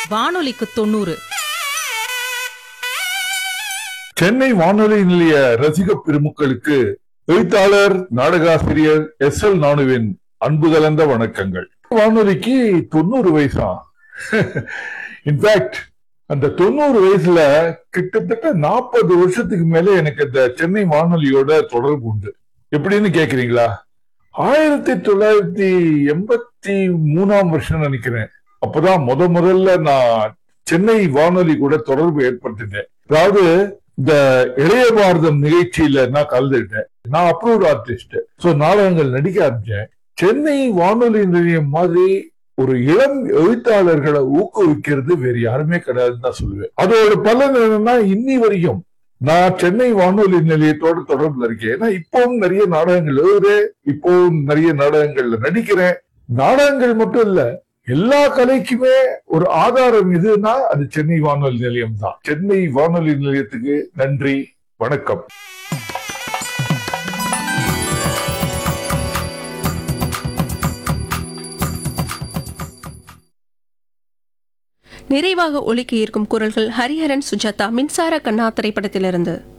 வானொலிக்கு தொண்ணூறு சென்னை வானொலி நிலைய ரசிக பெருமக்களுக்கு எழுத்தாளர் நாடகாசிரியர் எஸ் எல் நானுவின் அன்பு கலந்த வணக்கங்கள் வானொலிக்கு தொண்ணூறு வயசா இன்ஃபேக்ட் அந்த தொண்ணூறு வயசுல கிட்டத்தட்ட நாற்பது வருஷத்துக்கு மேல எனக்கு இந்த சென்னை வானொலியோட தொடர்பு உண்டு எப்படின்னு கேக்குறீங்களா ஆயிரத்தி தொள்ளாயிரத்தி எண்பத்தி மூணாம் வருஷம் நினைக்கிறேன் அப்பதான் முத முதல்ல நான் சென்னை வானொலி கூட தொடர்பு ஏற்படுத்திட்டேன் அதாவது இந்த இளைய பாரதம் நிகழ்ச்சியில நான் கலந்துட்டேன் நான் அப்ரூவ் ஆர்டிஸ்ட் சோ நாடகங்கள் நடிக்க ஆரம்பிச்சேன் சென்னை வானொலி நிலையம் மாதிரி ஒரு இளம் எழுத்தாளர்களை ஊக்குவிக்கிறது வேற யாருமே கிடையாதுன்னு தான் சொல்லுவேன் அதோட பலன் என்னன்னா இன்னி வரையும் நான் சென்னை வானொலி நிலையத்தோட தொடர்புல இருக்கேன் ஏன்னா இப்பவும் நிறைய நாடகங்கள் எழுதுறேன் இப்பவும் நிறைய நாடகங்கள்ல நடிக்கிறேன் நாடகங்கள் மட்டும் இல்ல எல்லா கலைக்குமே ஒரு ஆதாரம் எதுன்னா அது சென்னை வானொலி நிலையம் தான் சென்னை வானொலி நிலையத்துக்கு நன்றி வணக்கம் நிறைவாக ஒலிக்க இருக்கும் குரல்கள் ஹரிஹரன் சுஜாதா மின்சார கண்ணா திரைப்படத்திலிருந்து